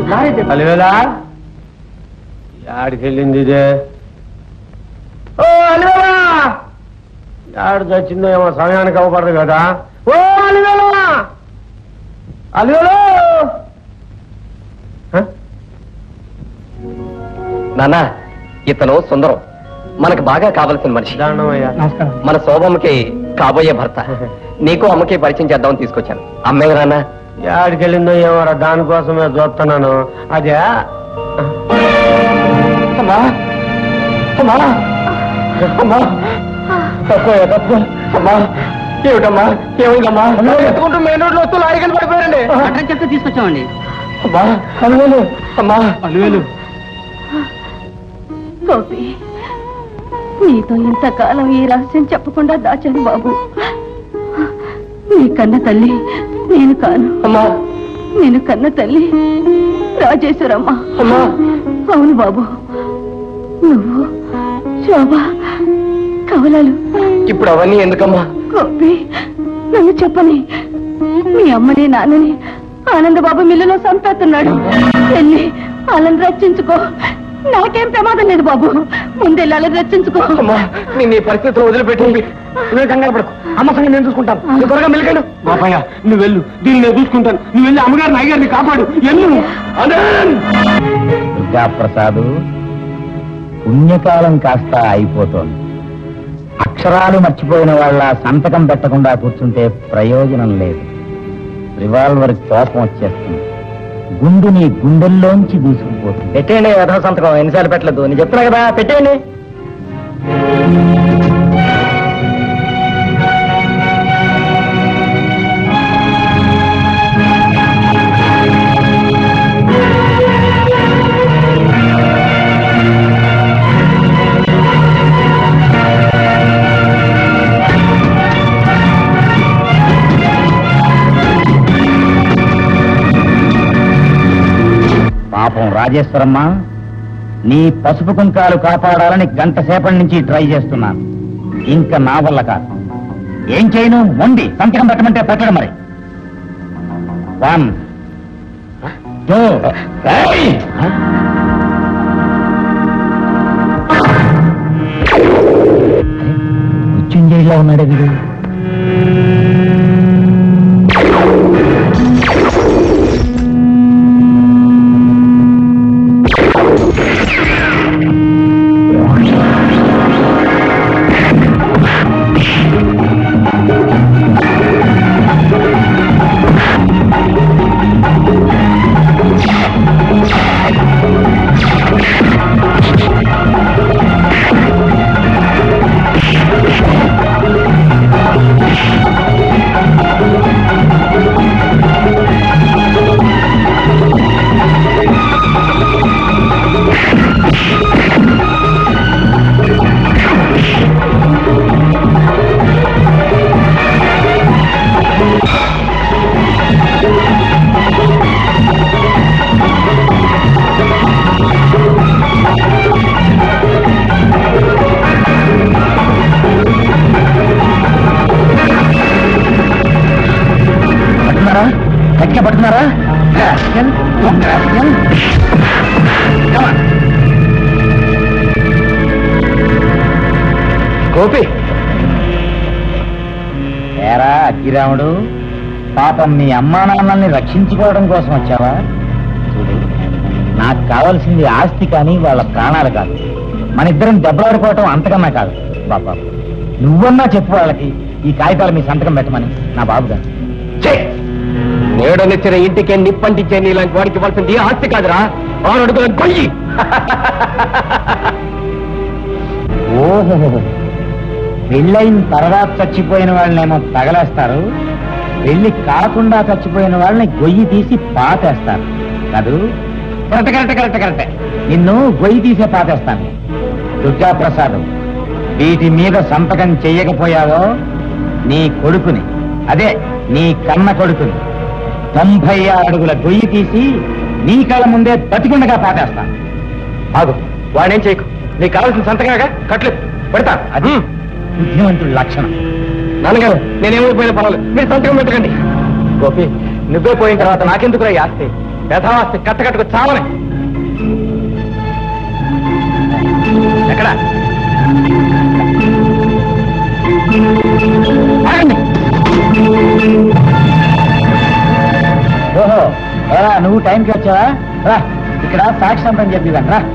అలివేలా యాడికి వెళ్ళింది ఇదే ఓ అలివేలా యాడు చచ్చిందో ఏమో సమయానికి అవ్వబడదు కదా ఓ అలివేలా అలివేలు నాన్న ఇతను సుందరం మనకు బాగా కావలసిన మనిషి దండమయ్యా మన శోభమ్మకి కాబోయే భర్త నీకు అమ్మకి పరిచయం చేద్దామని తీసుకొచ్చాను అమ్మే నాన్న యాడికి వెళ్ళిందో ఏమోరా దానికోసమే చూస్తున్నాను అదే అమ్మా అమ్మా అమ్మా తక్కువ తక్కువ అమ్మా ఏమిటమ్మా ఏమైందమ్మా ఎత్తుకుంటూ మెయిన్ రోడ్లో వస్తూ లారీ కింద పడిపోయారండి అడ్రస్ చెప్తే తీసుకొచ్చామండి అమ్మా అలువేలు అమ్మా అలివేలు గోపి నీతో ఇంతకాలం ఈ రహస్యం చెప్పకుండా దాచాను బాబు నీ కన్న తల్లి నేను కాను అమ్మా నేను కన్న తల్లి రాజేశ్వరమ్మ అమ్మా అవును బాబు నువ్వు శోభ కవలలు ఇప్పుడు అవన్నీ ఎందుకమ్మా గోపి నన్ను చెప్పని మీ అమ్మని నాన్నని ఆనందబాబు మిల్లులో చంపేస్తున్నాడు వెళ్ళి వాళ్ళని రక్షించుకో నాకేం ప్రమాదం లేదు బాబు ముందెళ్ళి వాళ్ళని రక్షించుకో అమ్మా నేను ఈ పరిస్థితిలో వదిలిపెట్టి నువ్వే కంగారు పడకు అమ్మ సంగతి నేను చూసుకుంటాను నువ్వు త్వరగా మెలికాను బాపయ్య నువ్వు వెళ్ళు దీన్ని నేను చూసుకుంటాను నువ్వు వెళ్ళి అమ్మగారిని అయ్యగారిని కాపాడు ఎల్లు దుర్గాప్రసాదు పుణ్యకాలం కాస్త అయిపోతోంది అక్షరాలు మర్చిపోయిన వాళ్ళ సంతకం పెట్టకుండా కూర్చుంటే ప్రయోజనం లేదు రివాల్వర్ కోపం వచ్చేస్తుంది గుండు నీ గుండెల్లోంచి దూసుకుపోతుంది పెట్టేయండి యథా సంతకం ఎన్నిసార్లు పెట్టలేదు నేను చెప్తున్నా కదా పెట్టేయండి పాపం రాజేశ్వరమ్మ నీ పసుపు కుంకాలు కాపాడాలని గంట సేపటి నుంచి ట్రై చేస్తున్నాను ఇంకా నా వల్ల కాదు ఏం చేయను మొండి సంతకం పెట్టమంటే పెట్టడం మరి వన్ టూ మృత్యుంజయిలో ఉన్నాడే వీడు పడుతున్నారా గట్టిగా పడుతున్నారా Rascal, దొంగ rascal. Come on. గోపి ఏరా అగ్గిరాముడు పాపం మీ అమ్మా నాన్నల్ని రక్షించుకోవడం కోసం వచ్చావా చూడు నాకు కావాల్సింది ఆస్తి కానీ వాళ్ళ ప్రాణాలు కాదు మన ఇద్దరం దెబ్బలాడుకోవటం అంతకన్నా కాదు బాబా నువ్వన్నా చెప్పు వాళ్ళకి ఈ కాగితాలు మీ సంతకం పెట్టమని నా బాబుగా నేడనిచ్చిన ఇంటికి నిప్పంటించే నీలాంటి వాడికి ఇవ్వాల్సింది ఆస్తి కాదురా ఆరు అడుగుల గొయ్యి ఓహో పెళ్ళైన తర్వాత చచ్చిపోయిన వాళ్ళనేమో తగలేస్తారు పెళ్లి కాకుండా చచ్చిపోయిన వాళ్ళని గొయ్యి తీసి పాతేస్తారు కాదు కరెక్ట్ కరెక్ట్ కరెక్ట్ కరెక్ట్ నిన్ను గొయ్యి తీసే పాతేస్తాను దుర్గా ప్రసాద్ వీటి మీద సంతకం చెయ్యకపోయావో నీ కొడుకుని అదే నీ కన్న కొడుకుని తొంభై ఆరు అడుగుల గొయ్యి తీసి నీ కళ్ళ ముందే బతికుండగా పాతేస్తాను ఆగు వాడేం చేయకు నీకు కావాల్సిన సంతకాగా కట్లు పెడతా అది బుద్ధిమంతుడి లక్షణం నాన్నగారు నేనేమైపోయినా పర్వాలేదు మీరు సంతకం పెట్టకండి గోపి నువ్వే పోయిన తర్వాత నాకెందుకు ఈ ఆస్తి యథావస్తి కట్టకట్టుకు చావని ఎక్కడ ఆగండి. ఓహో ఎరా నువ్వు టైంకి వచ్చావా రా ఇక్కడ సాక్షి సంతం చెప్పిదాన్ని రా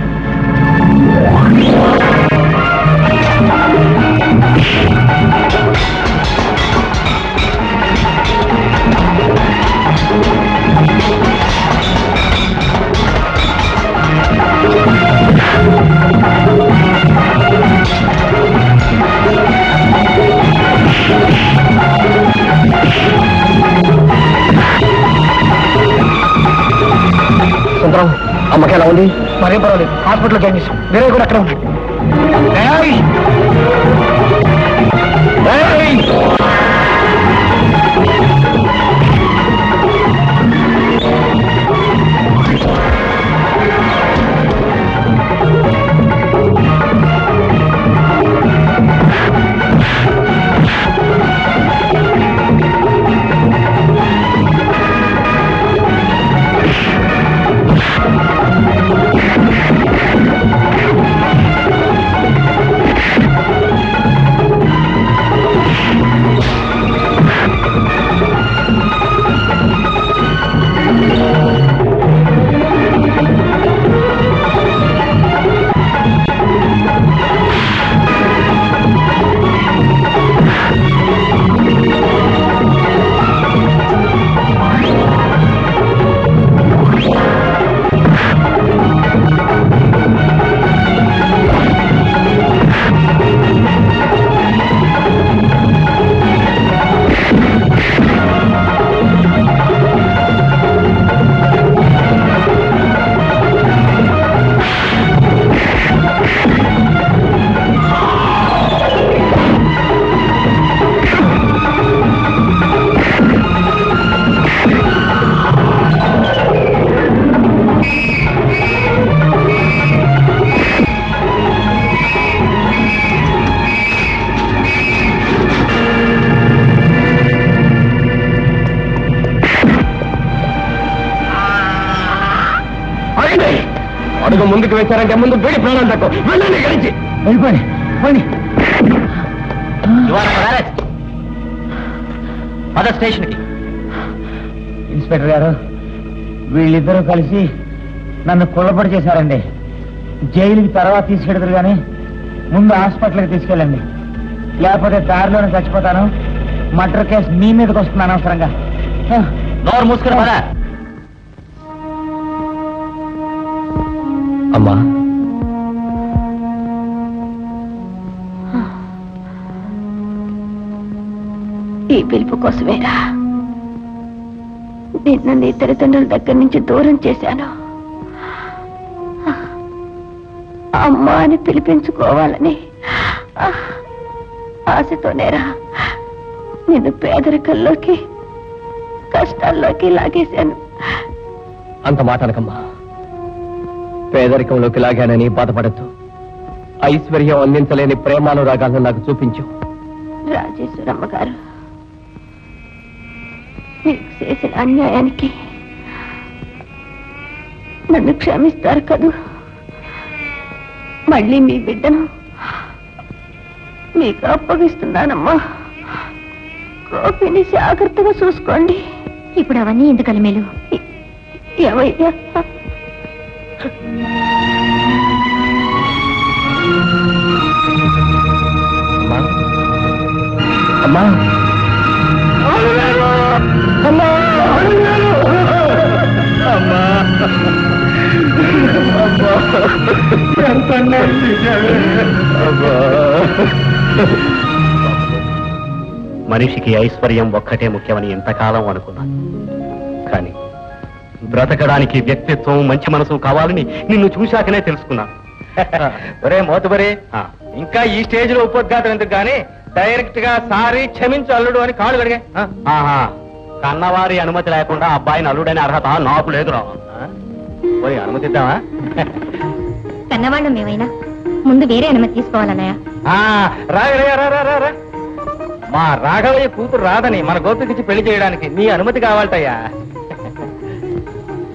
సుందరం అమ్మకి ఎలా ఉంది మరే పర్వాలేదు హాస్పిటల్ జాయిన్ చేసాం వేరే కూడా అక్కడ ఉంది ఏయ్! ఏయ్! ఆగండి. అడుగు ముందుకు వేశారంటే ముందు వేడి ప్రాణాలు తక్కువ వెళ్ళండి గడిచి వెళ్ళిపోయి పోయి పద స్టేషన్కి ఇన్స్పెక్టర్ గారు వీళ్ళిద్దరూ కలిసి నన్ను కుళ్ళపడి చేశారండి జైలుకి తర్వాత తీసుకెడతారు కానీ ముందు హాస్పిటల్కి తీసుకెళ్ళండి లేకపోతే దారిలోనే చచ్చిపోతాను మర్డర్ కేసు మీ మీదకి వస్తుంది అనవసరంగా ఆ. నోరు మూసుకుని పద అమ్మా ఈ పిలుపు కోసమేరా నిన్ను నీ తల్లిదండ్రుల దగ్గర నుంచి దూరం చేశాను అమ్మ అని పిలిపించుకోవాలని ఆశతోనేరా నిన్ను పేదరికంలోకి కష్టాల్లోకి లాగేశాను అంత మాట అనకమ్మా పేదరికంలోకి లాగానని బాధపడద్దు ఐశ్వర్యం అందించలేని ప్రేమానురాగాలను నాకు చూపించు రాజేశ్వరమ్మ గారు మీకు చేసిన అన్యాయానికి నన్ను క్షమిస్తారు కదూ మళ్ళీ మీ బిడ్డను మీకు అప్పగిస్తున్నానమ్మా గోపిని జాగ్రత్తగా చూసుకోండి ఇప్పుడు అవన్నీ ఎందుకు అలిమేలు ఏమయ్యా అమ్మా అమ్మా అమ్మా మనిషికి ఐశ్వర్యం ఒక్కటే ముఖ్యమని ఎంతకాలం అనుకున్నాను కానీ బ్రతకడానికి వ్యక్తిత్వం మంచి మనసు కావాలని నిన్ను చూశాకనే తెలుసుకున్నాను ఒరే మోతుబరే ఇంకా ఈ స్టేజ్ లో ఉపోద్ఘాతం ఎందుకు గానీ డైరెక్ట్ గా సారీ క్షమించు అల్లుడు అని కాళ్ళు కడిగా కన్నవారి అనుమతి లేకుండా అబ్బాయిని అల్లుడని అర్హత నాకు లేదురా పోయి అనుమతి ఇద్దామా కన్నవాళ్ళం మేమైనా ముందు వేరే అనుమతి తీసుకోవాలన్నయ్య ఆ, రా రా, రా, రా, రా, రా. మా రాఘవయ్య కూతురు రాదని మన గోపికిచ్చి పెళ్లి చేయడానికి నీ అనుమతి కావాలటయ్యా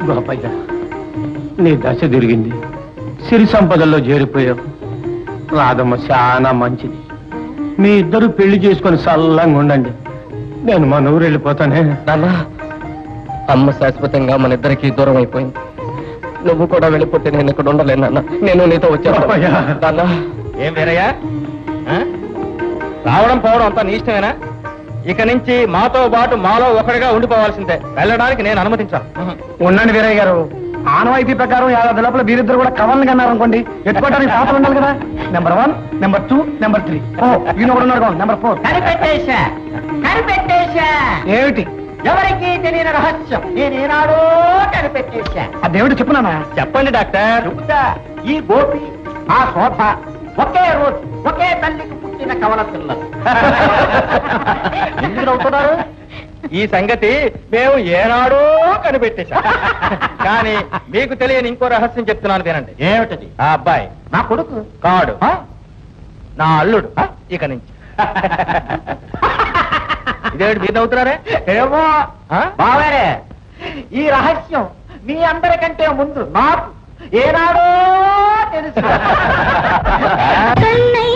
గోపయ్య నీ దశ తిరిగింది సిరి సంపదల్లో చేరిపోయావు రాధమ్మ చాలా మంచిది మీ ఇద్దరు పెళ్లి చేసుకొని సల్లంగా ఉండండి నేను మన ఊరు వెళ్ళిపోతానే నాన్న అమ్మ శాశ్వతంగా మన ఇద్దరికి దూరం అయిపోయింది నువ్వు కూడా వెళ్ళిపోతే నేను ఇక్కడ ఉండలేను నాన్న నేను నీతో వచ్చాను అబ్బయ్యా. నాన్న ఏం వేరయ్యా ఆ? రావడం పోవడం అంతా నీ ఇష్టమేనా ఇక నుంచి మాతో పాటు మాలో ఒకటిగా ఉండిపోవాల్సిందే వెళ్ళడానికి నేను అనుమతించాను ఉండండి వీరయ్య గారు ఆనవాయితీ ప్రకారం ఏడాది లోపల వీరిద్దరు కూడా కవర్లు కన్నారు అనుకోండి ఎత్తుకోవడానికి పాపలు ఉండాలి కదా number one number two number three ఓ ఈయన ఒకడు ఉన్నాడు నెంబర్ ఫోర్ కనిపెట్టేశా కనిపెట్టేశా ఏమిటి ఎవరికి తెలియని రహస్యం నేను ఏనాడో కనిపెట్టేశా అదేమిటి చెప్పునా చెప్పండి డాక్టర్ చెబుతా ఈ గోపి ఆ శోభ ఒకే రోజు ఒకే తల్లికి పుట్టిన కవల పిల్లలు ఎందుకు నవ్వుతున్నారు ఈ సంగతి మేము ఏనాడో కనిపెట్టేశాం కానీ మీకు తెలియని ఇంకో రహస్యం చెప్తున్నాను వినండి ఏమిటది ఆ అబ్బాయి నా కొడుకు కాడు ఆ? నా అల్లుడు ఇక నుంచి ఇదేమిటి మీరు నవ్వుతున్నారే ఏమో ఆ? బావారే ఈ రహస్యం మీ అందరికంటే ముందు నాకు ఏనాడో తెలుసు కన్నయ్య